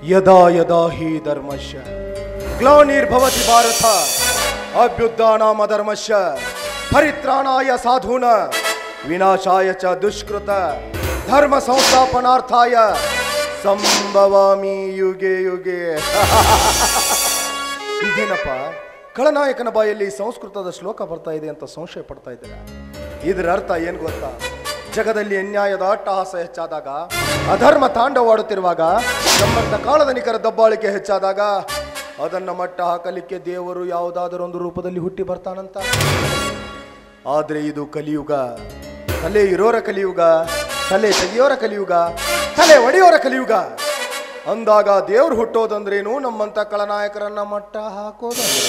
ಯದಾ ಯದಾ ಹಿ ಧರ್ಮಶ್ಯ ಗ್ಲಾನಿರ್ಭವತಿ ಭಾರತ ಅಭ್ಯುತ್ಥಾನಾಮ ಧರ್ಮಶ್ಯ ಪರಿತ್ರಾಣಾಯ ಸಾಧೂನ ವಿನಾಶಾಯ ಚ ದುಷ್ಕೃತ ಧರ್ಮ ಸಂಸ್ಥಾಪನಾರ್ಥಾಯ ಸಂಭವಾಮಿ ಯುಗೆ ಯುಗೆ ಇದೇನಪ್ಪ ಖಳನಾಯಕನ ಬಾಯಲ್ಲಿ ಸಂಸ್ಕೃತದ ಶ್ಲೋಕ ಬರ್ತಾ ಇದೆ ಅಂತ ಸಂಶಯ ಪಡ್ತಾ ಇದ್ದೀರಾ ಇದರ ಅರ್ಥ ಏನ್ ಗೊತ್ತಾ ಜಗದಲ್ಲಿ ಅನ್ಯಾಯದ ಅಟ್ಟಹಾಸ ಹೆಚ್ಚಾದಾಗ ಅಧರ್ಮ ತಾಂಡವಾಡುತ್ತಿರುವಾಗ ನಮ್ಮಂತ ಕಾಲದ ನಿಖರ ದಬ್ಬಾಳಿಕೆ ಹೆಚ್ಚಾದಾಗ ಅದನ್ನ ಮಟ್ಟ ಹಾಕಲಿಕ್ಕೆ ದೇವರು ಯಾವುದಾದರೊಂದು ರೂಪದಲ್ಲಿ ಹುಟ್ಟಿ ಬರ್ತಾನಂತ ಆದ್ರೆ ಇದು ಕಲಿಯುಗ ತಲೆ ಇರೋರ ಕಲಿಯುಗ ತಲೆ ತೆಗಿಯೋರ ಕಲಿಯುಗ ತಲೆ ಒಡೆಯೋರ ಕಲಿಯುಗ ಅಂದಾಗ ದೇವ್ರು ಹುಟ್ಟೋದಂದ್ರೇನು ನಮ್ಮಂತ ಕಳನಾಯಕರನ್ನ ಮಟ್ಟ ಹಾಕೋದಂದ್ರೆ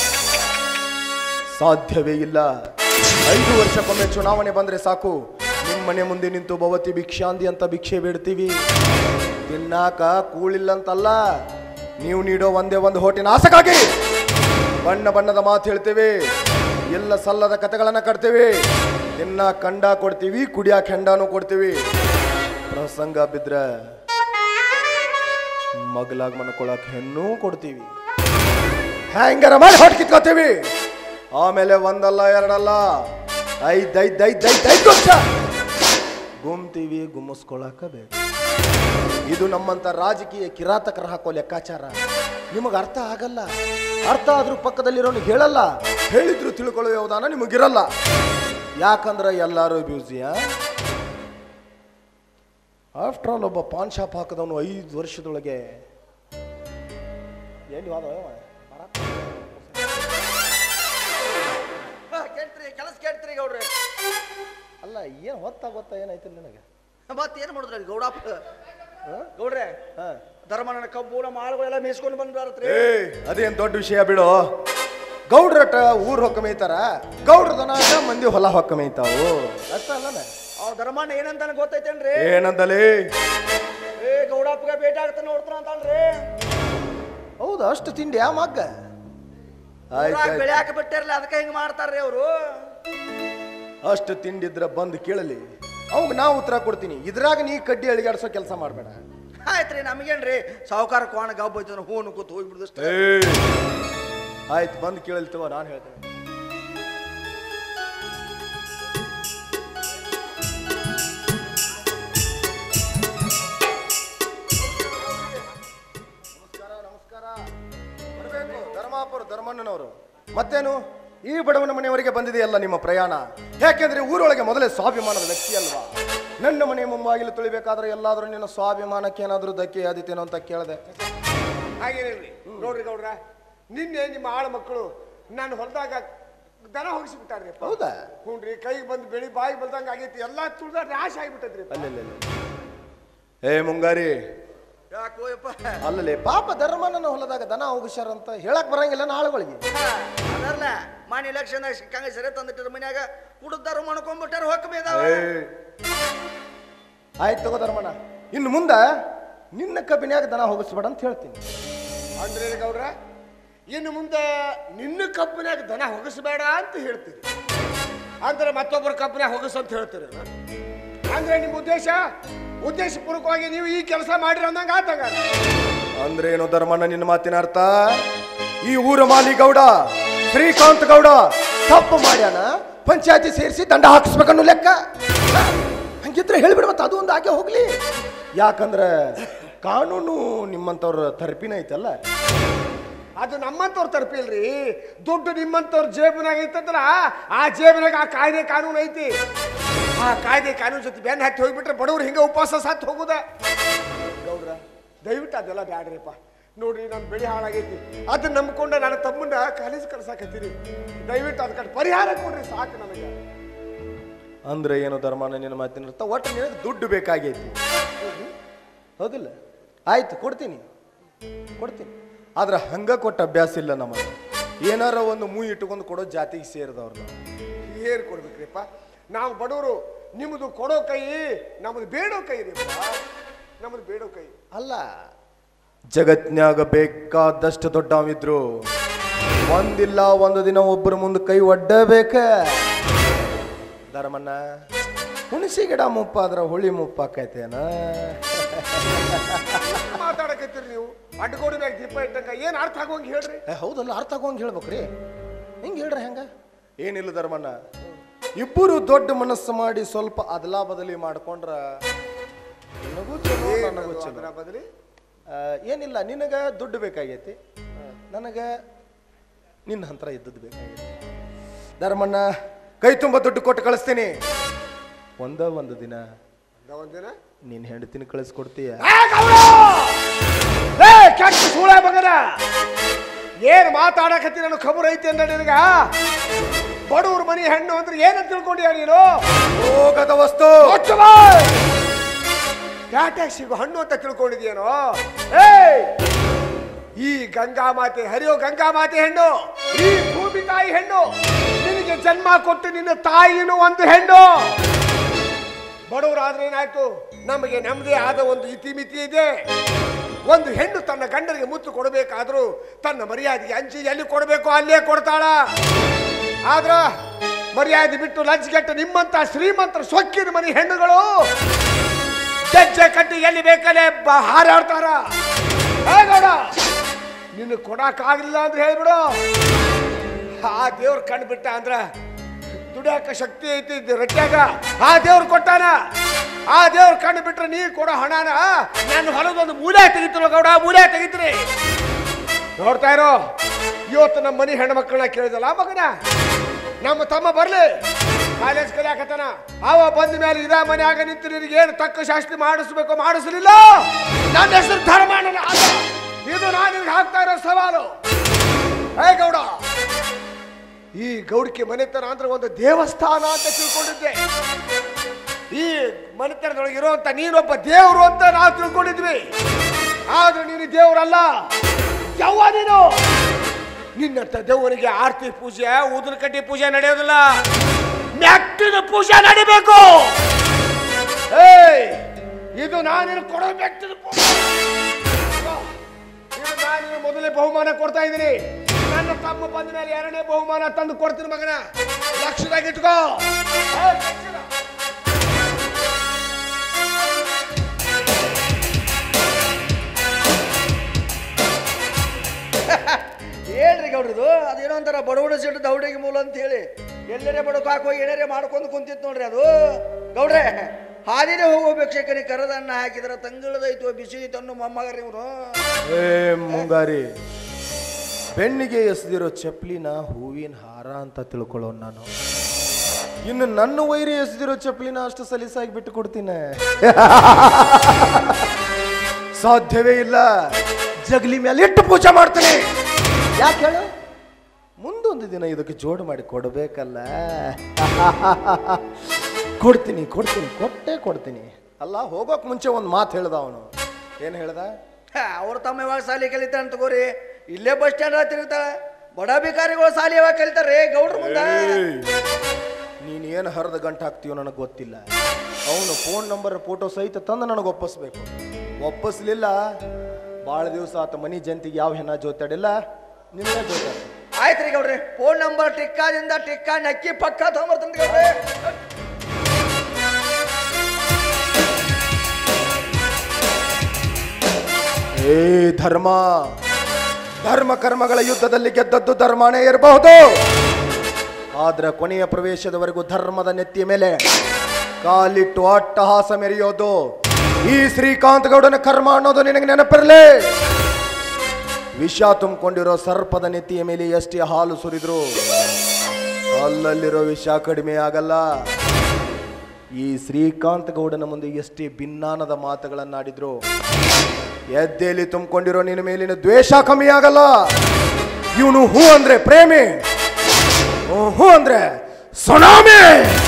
ಸಾಧ್ಯವೇ ಇಲ್ಲ ಐದು ವರ್ಷಕ್ಕೊಮ್ಮೆ ಚುನಾವಣೆ ಬಂದ್ರೆ ಸಾಕು ನಿಮ್ಮನೆ ಮುಂದೆ ನಿಂತು ಭವತಿ ಭಿಕ್ಷಾಂದಿ ಅಂತ ಭಿಕ್ಷೆ ಬೇಡ್ತೀವಿ ತಿನ್ನಾಕ ಕೂಳಿಲ್ಲಂತಲ್ಲ ನೀವು ನೀಡೋ ಒಂದೇ ಒಂದು ಹೋಟಿನ ಆಸಕ್ಕಾಗಿ ಬಣ್ಣ ಬಣ್ಣದ ಮಾತು ಹೇಳ್ತೇವೆ ಎಲ್ಲ ಸಲ್ಲದ ಕತೆಗಳನ್ನ ಕಟ್ತೇವೆ ಇನ್ನ ಕಂಡ ಕೊಡ್ತೀವಿ ಕುಡಿಯಾಕ ಹೆಂಡಾನು ಕೊಡ್ತೀವಿ ಪ್ರಸಂಗ ಬಿದ್ರ ಮಗಲಾಗ್ ಮನ್ಕೊಳಕ್ ಹೆಣ್ಣು ಕೊಡ್ತೀವಿ ಹ್ಯಾಂಗರ ಮಾಡಿ ಹೊಟ್ಟು ಕಿತ್ಕೋತೀವಿ ಆಮೇಲೆ ಒಂದಲ್ಲ ಎರಡಲ್ಲ ಐದ್ ಐದ್ ಐದ್ ಐದ್ ಐದ್ ವರ್ಷ ಗುಮ್ತೀವಿ ಗುಮ್ಮಿಸ್ಕೊಳಕ ಬೇಕು ಇದು ನಮ್ಮಂತ ರಾಜಕೀಯ ಕಿರಾತಕರ ಹಾಕೋ ಲೆಕ್ಕಾಚಾರ ನಿಮಗೆ ಅರ್ಥ ಆಗಲ್ಲ ಅರ್ಥ ಆದ್ರೂ ಪಕ್ಕದಲ್ಲಿರೋನು ಹೇಳಲ್ಲ ಹೇಳಿದ್ರು ತಿಳ್ಕೊಳ್ಳೋ ಯೋಧಾನ ನಿಮಗಿರಲ್ಲ ಯಾಕಂದ್ರೆ ಎಲ್ಲರೂ ಬ್ಯೂಸಿಯಾ ಆಫ್ಟರ್ ಆಲ್ ಒಬ್ಬ ಪಾನ್ ಶಾಪ್ ಹಾಕದವನು ಐದು ವರ್ಷದೊಳಗೆ ಎಲ್ಲಿ ಹೋದ ಅವ? ಕೇಳ್ತೀರಿ ಕೆಲಸ ಕೇಳ್ತೀರಿ ಗೌಡ್ರೆ ಅಲ್ಲ ಏನು ಹೊತ್ತ ಗೊತ್ತಾ ಏನಾಯ್ತು ನಿನಗೆ ಮತ್ತೆ ಏನ್ ಮಾಡಿದ್ರಿ ಗೌಡಪ್ಪ ಗೌಡ್ರೆ ಧರ್ಮನ ಕಬ್ಬು ನಮ್ಮ ಆಳುಗಳೆಲ್ಲ ಮೇಯಿಸ್ಕೊಂಡು ಬಂದ್ಬಾರತ್ರಿ ಏ ಅದೇನ್ ದೊಡ್ಡ ವಿಷಯ ಬಿಡು ಗೌಡ್ರಟ ಊರ್ ಹೊಕ್ಕ ಮೇಯ್ತಾರ ಗೌಡ್ರ ದನ ಮಂದಿ ಹೊಲ ಹೊಕ್ಕ ಮೇಯ್ತಾವು ಅಷ್ಟ ಅಲ್ಲನ ಅವ್ ಧರ್ಮಣ್ಣ ಏನಂತಾನೆ ಗೊತ್ತೈತೇನ್ರಿ ಏನಂದಲೇ ಏ ಗೌಡಪ್ಪಗೆ ಭೇಟಿ ಆಗ್ತಾನೆ ನೋಡ್ತಾನ ಅಂತಲ್ರಿ ಹೌದು ಅಷ್ಟು ತಿಂಡಿ ಆ ಮಗ್ಗ ಊರಾಗ ಬೆಳೆ ಹಾಕಿ ಬಿಟ್ಟಿರ್ಲಿ ಅದಕ್ಕೆ ಹಿಂಗ್ ಮಾಡ್ತಾರ್ರಿ ಅವರು ಅಷ್ಟು ತಿಂಡಿದ್ರ ಬಂದು ಕೇಳಲಿ ಅವಾಗ ನಾ ಉತ್ತರ ಕೊಡ್ತೀನಿ ಇದ್ರಾಗ ನೀ ಕಡ್ಡಿ ಅಳಿಗಾಡ್ಸೋ ಕೆಲಸ ಮಾಡಬೇಡ ಆಯ್ತ್ರಿ ನಮಗೇನ್ರಿ ಸಾವುಕಾರ ಕೋಣ ಗಬ್ಬ ಐತಂದ್ರೆ ಹೂನು ಕೂತ್ ಹೋಗ್ಬಿಡುದಷ್ಟೇ ಆಯ್ತು ಬಂದು ಕೇಳಲ್ತವ ನಾನು ಹೇಳ್ತೇನೆ ನಮಸ್ಕಾರ ನಮಸ್ಕಾರ ಬರಬೇಕು ಧರ್ಮಾಪುರ ಧರ್ಮಣ್ಣನವರು ಮತ್ತೇನು ಈ ಬಡವನ ಮನೆಯವರೆಗೆ ಬಂದಿದೆಯಲ್ಲ ನಿಮ್ಮ ಪ್ರಯಾಣ ಯಾಕೆಂದ್ರೆ ಊರೊಳಗೆ ಮೊದಲೇ ಸ್ವಾಭಿಮಾನದ ವ್ಯಕ್ತಿ ಅಲ್ವಾ ನನ್ನ ಮನೆ ಮುಂಬಾಗಿಲು ತುಳಿಬೇಕಾದ್ರೆ ಎಲ್ಲಾದ್ರೂ ನಿನ್ನ ಸ್ವಾಭಿಮಾನಕ್ಕೆ ಏನಾದ್ರೂ ಧಕ್ಕೆ ಆದಿತೇನೋ ಅಂತ ಕೇಳಿದೆ ಹಾಗೇನಿಲ್ರಿ ನೋಡ್ರಿ ಗೌಡ್ರ ನಿನ್ನೆ ನಿಮ್ಮ ಆಳ ಮಕ್ಕಳು ನಾನು ಹೊಲದಾಗ ದನ ಹೋಗಿಸಿಬಿಟ್ಟಾರ್ರಿ ಹೌದಾ ಹ್ಞೂನ್ರಿ ಕೈಗೆ ಬಂದು ಬೆಳಿ ಬಾಯಿಗೆ ಬಂದಂಗ ಆಗೈತಿ ಎಲ್ಲಾ ತುಳ್ದ ನಾಶ ಆಗಿಬಿಟ್ಟದ್ರಿ ಅಲ್ಲಲ್ಲ ಏ ಮುಂಗಾರಿ ಯಾಕೋ ಯಪ್ಪ ಅಲ್ಲಲ್ಲಿ ಪಾಪ ಧರ್ಮನ ಹೊಲದಾಗ ದನ ಹೋಗಿಸ್ಯಾರಂತ ಹೇಳಕ್ ಬರಂಗಿಲ್ಲ ನಾಳುಗಳಿಗೆ ಅದಲ್ಲ ಮಾನ್ಯ ಇಲೆಕ್ಷನ್ ಸಿಕ್ಕಂಗ ಸರಿ ತಂದಿಟ್ಟಿರ ಮನ್ಯಾಗ ಕುಡ್ದಾರು ಮಾಡ್ಕೊಂಡ್ಬಿಟ್ಟಾರ ಹೊಕ್ಕಬೇದಾವ ಆಯ್ತು ತಗೋ ಧರ್ಮಣ್ಣ ಇನ್ನು ಮುಂದೆ ನಿನ್ನ ಕಬ್ಬಿನ್ಯಾಗ ದನ ಹೋಗಿಸ್ಬೇಡ ಅಂತ ಹೇಳ್ತೀನಿ ಅಂದ್ರೆ ಗೌಡ್ರ ಇನ್ನು ಮುಂದೆ ನಿನ್ನ ಕಬ್ಬನ್ಯಾಗ ದನ ಹೊಗಸಬೇಡ ಅಂತ ಹೇಳ್ತೀರಿ ಅಂದ್ರೆ ಮತ್ತೊಬ್ಬರ ಕಬ್ಬನ್ಯಾಗ ಹೊಗಸ್ ಅಂತ ಹೇಳ್ತೀರಿ ಅಂದ್ರೆ ನಿಮ್ಮ ಉದ್ದೇಶ ಉದ್ದೇಶಪೂರ್ವಕವಾಗಿ ನೀವು ಈ ಕೆಲಸ ಮಾಡಿರ ಅಂದಂಗ ಆತಂಗ ಅಂದ್ರೆ ಏನು ಧರ್ಮಣ್ಣ ನಿನ್ನ ಮಾತಿನ ಅರ್ಥ ಈ ಊರ ಮಾಲಿ ಗೌಡ ಶ್ರೀಕಾಂತ್ ಗೌಡ ತಪ್ಪು ಮಾಡ್ಯಾನ ಪಂಚಾಯತಿ ಸೇರಿಸಿ ದಂಡ ಹಾಕಿಸ್ಬೇಕನ್ನೋ ಲೆಕ್ಕ ಹ? ಹಂಗಿದ್ರೆ ಹೇಳ್ಬಿಡ ಮತ್ತೆ ಅದು ಒಂದು ಆಕೆ ಹೋಗ್ಲಿ ಯಾಕಂದ್ರೆ ಕಾನೂನು ನಿಮ್ಮಂತವ್ರ ತರಪಿನ ಐತಲ್ಲ ಅದು ನಮ್ಮಂತವ್ರ ತರಪಿಲ್ರಿ ದುಡ್ಡು ನಿಮ್ಮಂತವ್ರ ಜೇಬಿನಾಗ ಐತಂದ್ರ ಆ ಜೇಬಿನಾಗ ಆ ಕಾಯ್ದೆ ಕಾನೂನು ಐತಿ ಆ ಕಾಯ್ದೆ ಕಾನೂನು ಜೊತೆ ಬೆನ್ನ ಹತ್ತಿ ಹೋಗ್ಬಿಟ್ರೆ ಬಡವ್ರು ಹಿಂಗ ಉಪವಾಸ ಸತ್ತು ಹೋಗುದ ಗೌಡ್ರ ದಯವಿಟ್ಟು ಅದೆಲ್ಲ ಬ್ಯಾಡ್ರಿಪ್ಪ ನೋಡ್ರಿ ನನ್ನ ಬೆಳೆ ಹಾಳಾಗೈತಿ ಅದನ್ನ ನಂಬ್ಕೊಂಡು ನನ್ನ ತಮ್ಮನ್ನ ಕಾಲೇಜ್ ಕಳ್ಸಾಕತ್ತೀರಿ ದಯವಿಟ್ಟು ಅದಕ್ಕೆ ಪರಿಹಾರ ಕೊಡ್ರಿ ಸಾಕು ನನಗೆ ಅಂದ್ರೆ ಏನು ಧರ್ಮಣ್ಣ ನಿನ್ನ ಮಾತಿನ ಅರ್ಥ ಒಟ್ಟು ನಿನಗೆ ದುಡ್ಡು ಬೇಕಾಗೈತಿ ಹೌದಿಲ್ಲ ಆಯ್ತು ಕೊಡ್ತೀನಿ ಕೊಡ್ತೀನಿ ಆದ್ರೆ ಹಂಗ ಕೊಟ್ಟ ಅಭ್ಯಾಸ ಇಲ್ಲ ನಮಗೆ ಏನಾರ ಒಂದು ಮೂ ಇಟ್ಕೊಂಡು ಕೊಡೋ ಜಾತಿಗೆ ಸೇರಿದವ್ರು ನಾವು ಏರ್ ಕೊಡ್ಬೇಕ್ರಿಪ್ಪ ನಾವು ಬಡವರು ನಿಮ್ಮದು ಕೊಡೋ ಕೈ ನಮ್ಮದು ಬೇಡೋ ಕೈ ರೀ ನಮ್ಮದು ಬೇಡೋ ಕೈ ಅಲ್ಲ ಜಗತ್ನ್ಯಾಗ ಬೇಕಾದಷ್ಟು ದೊಡ್ಡವಿದ್ರು ಒಂದಿಲ್ಲ ಒಂದು ದಿನ ಒಬ್ಬರ ಮುಂದೆ ಕೈ ಒಡ್ಡಬೇಕ ಧರ್ಮಣ್ಣ ಹುಣಸಿ ಗಿಡ ಮುಪ್ಪಾದ್ರ ಹುಳಿ ಮುಪ್ಪಾಕೈತೇನ ಮಾತಾಡಕತ್ತೀರಿ ನೀವು ಅಡ್ಗೋಡಿ ಮ್ಯಾಗ ದೀಪ ಇಟ್ಟಂಗ ಏನ್ ಅರ್ಥ ಆಗೋಂಗ್ ಹೇಳ್ರಿ ಏ ಹೌದಲ್ಲ ಅರ್ಥ ಆಗೋಂಗ್ ಹೇಳ್ಬೇಕ್ರಿ ಹಿಂಗೆ ಹೇಳ್ರಿ ಹೆಂಗ ಏನಿಲ್ಲ ಧರ್ಮಣ್ಣ ಇಬ್ಬರು ದೊಡ್ಡ ಮನಸ್ಸು ಮಾಡಿ ಸ್ವಲ್ಪ ಅದಲಾ ಬದಲಿ ಮಾಡ್ಕೊಂಡ್ರ ನಿನಗೂ ಚಲೋ ನನಗೂ ಚಲೋ ಅದರ ಬದಲಿ ಆ, ಏನಿಲ್ಲ ನಿನಗ ದುಡ್ಡು ಬೇಕಾಗೈತಿ ನನಗ ನಿನ್ನ ಹಂತರ ಇದ್ದದ್ದು ಬೇಕಾಗೈತಿ ಧರ್ಮಣ್ಣ ಕೈ ತುಂಬ ದುಡ್ಡು ಕೊಟ್ಟು ಕಳಿಸ್ತೀನಿ ಒಂದ ಒಂದು ದಿನ ಒಂದ ಒಂದಿನ ನೀನ್ ಹೆಂಡತಿನ ಕಳಿಸ್ಕೊಡ್ತೀಯ ಏ ಗೌಡ! ಏ ಕೆಟ್ಟ ಸೂಳೆ ಮಗನ ಏನ್ ಮಾತಾಡಕತ್ತಿ ನನ್ನ ಖಬರ್ ಐತಿ ಅಂದ ನಿನಗ ಬಡವ್ರ ಮನಿ ಹೆಣ್ಣು ಅಂದ್ರೆ ಏನಂತ ತಿಳ್ಕೊಂಡಿಯ ನೀನು ಹೋಗದ ವಸ್ತು ಮುಚ್ಚು ಬಾ! ಪ್ಯಾಟ್ಯಾಗ್ ಸಿಗೋ ಹಣ್ಣು ಅಂತ ತಿಳ್ಕೊಂಡಿದ್ಯೇನೋ ಏ ಈ ಗಂಗಾ ಮಾತೆ ಹರಿಯೋ ಗಂಗಾ ಮಾತೆ ಹೆಣ್ಣು ಈ ಭೂಮಿ ತಾಯಿ ಹೆಣ್ಣು ನಿನಗೆ ಜನ್ಮ ಕೊಟ್ಟು ನಿನ್ನ ತಾಯಿನೂ ಒಂದು ಹೆಣ್ಣು ಬಡವರಾದ್ರೆ ಏನಾಯ್ತು ನಮಗೆ ನಮ್ಮದೇ ಆದ ಒಂದು ಇತಿಮಿತಿ ಇದೆ ಒಂದು ಹೆಣ್ಣು ತನ್ನ ಗಂಡನಿಗೆ ಮುತ್ತು ಕೊಡಬೇಕಾದ್ರೂ ತನ್ನ ಮರ್ಯಾದೆಗೆ ಹಂಚಿ ಎಲ್ಲಿ ಕೊಡಬೇಕು ಅಲ್ಲೇ ಕೊಡ್ತಾಳ ಆದ್ರ ಮರ್ಯಾದೆ ಬಿಟ್ಟು ಲಜ್ಜೆಗೆಟ್ಟು ನಿಮ್ಮಂತ ಶ್ರೀಮಂತರ ಸೊಕ್ಕಿನ ಮನಿ ಹೆಣ್ಣುಗಳು ಹೆಜ್ಜೆ ಕಟ್ಟಿ ಎಲ್ಲಿ ಬೇಕಲ್ಲೇ ಬ- ಹಾರಾಡ್ತಾರ ಏ ಗೌಡ ನಿನ್ನ ಕೊಡಕ್ಕಾಗಲಿಲ್ಲ ಅಂದ್ರೆ ಹೇಳ್ಬಿಡು ಆ ದೇವ್ರ ಕಣ್ಣು ಬಿಟ್ಟ ಅಂದ್ರ ದುಡಿಯಾಕ ಶಕ್ತಿ ಐತಿ ಇದ್ ರಟ್ಯಾಗ ಆ ದೇವ್ರು ಕೊಟ್ಟಾನ ಆ ದೇವ್ರ ಕಣ್ಣು ಬಿಟ್ರೆ ನೀ ಕೊಡೋ ಹಣನ ನನ್ನ ಹೊಲದೊಂದು ಮೂಲೆ ತೆಗಿತಿರೋ ಗೌಡ ಮೂಲೆ ತೆಗಿತೀರಿ ನೋಡ್ತಾ ಇರೋ ಇವತ್ತು ನಮ್ಮ ಮನೆ ಹೆಣ್ಮಕ್ಳನ್ನ ಕೇಳಿದಲ್ಲ ಮಗನ ನಮ್ಮ ತಮ್ಮ ಬರ್ಲಿ ಕಾಲೇಜ್ ಕಲಿಯಾಕತ್ತಾನ ಅವ ಬಂದ ಮೇಲೆ ಇದ ಮನ್ಯಾಗ ನಿಂತು ನಿನಗೆ ಏನು ತಕ್ಕ ಶಾಸ್ತಿ ಮಾಡಿಸ್ಬೇಕು ಮಾಡಿಸ್ಲಿಲ್ಲ ನನ್ನ ಹೆಸರು ಧರ್ಮಣ್ಣನ ಅಲ್ಲ. ಇದು ನಾನು ನಿನಗೆ ಹಾಕ್ತಾ ಇರೋ ಸವಾಲು ಏ ಗೌಡ ಈ ಗೌಡಿಕೆ ಮನೆತನ ಅಂದ್ರೆ ಒಂದು ದೇವಸ್ಥಾನ ಅಂತ ತಿಳ್ಕೊಂಡಿದ್ದೆ ಈ ಮನೆತನದೊಳಗೆ ಇರುವಂತ ನೀನೊಬ್ಬ ದೇವರು ಅಂತ ನಾವು ತಿಳ್ಕೊಂಡಿದ್ವಿ ಆದ್ರೆ ನೀನು ದೇವರಲ್ಲ ಯವ್ವ ನೀನು ನಿನ್ನಂತ ದೇವರಿಗೆ ಆರತಿ ಪೂಜೆ ಊದಿನ ಕಡ್ಡಿ ಪೂಜೆ ನಡೆಯೋದಿಲ್ಲ ಮೆಟ್ಟಿನ ಪೂಜೆ ನಡಿಬೇಕು ಏಯ್ ಇದು ನಾನು ಕೊಡೋ ಮೆಟ್ಟಿನ ಪೂಜೆ ಇದು ನಾನು ಮೊದಲೇ ಬಹುಮಾನ ಕೊಡ್ತಾ ಇದ್ದೀನಿ ನನ್ನ ತಮ್ಮ ಬಂದ ಮೇಲೆ ಎರಡನೇ ಬಹುಮಾನ ತಂದು ಕೊಡ್ತೀನಿ ಮಗನ ಲಕ್ಷದಾಗ ಇಟ್ಕೋ ಏ, ಲಕ್ಷದ. ಹೇಳ್ರಿ ಗೌಡ್ರಿದು ಅದೇನೋ ಅಂತಾರ ಬಡವಣ ಸಿಟ್ಟು ದೌಡಿಗೆ ಮೂಲ ಅಂತ ಹೇಳಿ ಎಲ್ಲರೇ ಬಡಕ್ ಹಾಕೋ ಏನಾರೇ ಮಾಡ್ಕೊಂಡು ಕುಂತಿತ್ತು ನೋಡ್ರಿ ಅದು ಗೌಡ್ರೆ ಹಾದಿನೇ ಹೋಗೋ ಭಿಕ್ಷಕನಿಗೆ ಕರದನ್ನ ಹಾಕಿದ್ರ ತಂಗಳದೈತು ಬಿಸಿ ತನ್ನು ಮೊಮ್ಮಗರಿ ಇವ್ರು ಏ ಮುಂಗಾರಿ ಬೆನ್ನಿಗೆ ಎಸೆದಿರೋ ಚಪ್ಲಿನ ಹೂವಿನ ಹಾರ ಅಂತ ತಿಳ್ಕೊಳ್ಳೋ ನಾನು ಇನ್ನು ನನ್ನ ವೈರಿ ಎಸೆದಿರೋ ಚಪ್ಲಿನ ಅಷ್ಟು ಸಲೀಸಾಗಿ ಬಿಟ್ಟು ಕೊಡ್ತೀನಿ ಸಾಧ್ಯವೇ ಇಲ್ಲ ಜಗಲಿ ಮೇಲೆ ಇಟ್ಟು ಪೂಜೆ ಮಾಡ್ತೀನಿ ಯಾಕೆ ಹೇಳು ಮುಂದೊಂದು ದಿನ ಇದಕ್ಕೆ ಜೋಡು ಮಾಡಿ ಕೊಡಬೇಕಲ್ಲ ಕೊಡ್ತೀನಿ ಕೊಡ್ತೀನಿ ಕೊಟ್ಟೆ ಕೊಡ್ತೀನಿ ಅಲ್ಲ ಹೋಗೋಕ್ ಮುಂಚೆ ಒಂದು ಮಾತು ಹೇಳ್ದ ಅವನು ಏನು ಹೇಳ್ದ ಅವ್ರ ತಮ್ಮ ಯಾವಾಗ ಸಾಲಿ ಕಲಿತಾರ ತಗೋರಿ ಇಲ್ಲೇ ಬಸ್ ಸ್ಟ್ಯಾಂಡ್ ತಿರುಗ್ತಾಳ ಬಡ ಭಿಕಾರಿಗಳು ಸಾಲಿ ಯಾವಾಗ ಕಲಿತಾರ್ರಿ ಗೌಡ್ರ ಮುಂದ ನೀನು ಏನು ಹರಿದ ಗಂಟು ಹಾಕ್ತೀಯೋ ನನಗೆ ಗೊತ್ತಿಲ್ಲ ಅವನು ಫೋನ್ ನಂಬರ್ ಫೋಟೋ ಸಹಿತ ತಂದು ನನಗೆ ಒಪ್ಪಿಸ್ಬೇಕು ಒಪ್ಪಿಸ್ಲಿಲ್ಲ ಭಾಳ ದಿವಸ ಆತ ಮನಿ ಜಂತಿಗೆ ಯಾವ ಹೆಣ್ಣ ಜೋತಾಡಿಲ್ಲ ನಿನ್ನ ಜೋತಾಡ ಆಯ್ತ್ರಿ ಗೌಡ್ರಿ ಫೋನ್ ನಂಬರ್ ಟಿಕ್ಕಾದಿಂದ ಟಿಕ್ಕಾ ನಕ್ಕಿ ಪಕ್ಕ ತಗೊಂಬರ್ತಂತ ಗೌಡ್ರಿ ಏ ಧರ್ಮ ಧರ್ಮ ಕರ್ಮಗಳ ಯುದ್ಧದಲ್ಲಿ ಗೆದ್ದದ್ದು ಧರ್ಮನೇ ಇರಬಹುದು ಆದ್ರೆ ಕೊನೆಯ ಪ್ರವೇಶದವರೆಗೂ ಧರ್ಮದ ನೆತ್ತಿಯ ಮೇಲೆ ಕಾಲಿಟ್ಟು ಅಟ್ಟಹಾಸ ಮೆರೆಯೋದು ಈ ಶ್ರೀಕಾಂತ್ ಗೌಡನ ಕರ್ಮ ಅನ್ನೋದು ನಿನಗೆ ನೆನಪಿರಲಿ ವಿಷ ತುಂಬಿಕೊಂಡಿರೋ ಸರ್ಪದ ನೆತ್ತಿಯ ಮೇಲೆ ಎಷ್ಟೇ ಹಾಲು ಸುರಿದ್ರು ಅಲ್ಲಲ್ಲಿರೋ ವಿಷ ಕಡಿಮೆ ಆಗಲ್ಲ ಈ ಶ್ರೀಕಾಂತ್ ಗೌಡನ ಮುಂದೆ ಎಷ್ಟೇ ಭಿನ್ನಾನದ ಮಾತುಗಳನ್ನಾಡಿದ್ರು ಎದ್ದೇಲಿ ತುಂಬಿಕೊಂಡಿರೋ ನಿನ್ನ ಮೇಲಿನ ದ್ವೇಷ ಕಮ್ಮಿ ಆಗಲ್ಲ ಇವನು ಹೂ ಅಂದ್ರೆ ಪ್ರೇಮಿ ಹ್ಞೂ ಹೂ ಅಂದ್ರೆ ಸುನಾಮಿ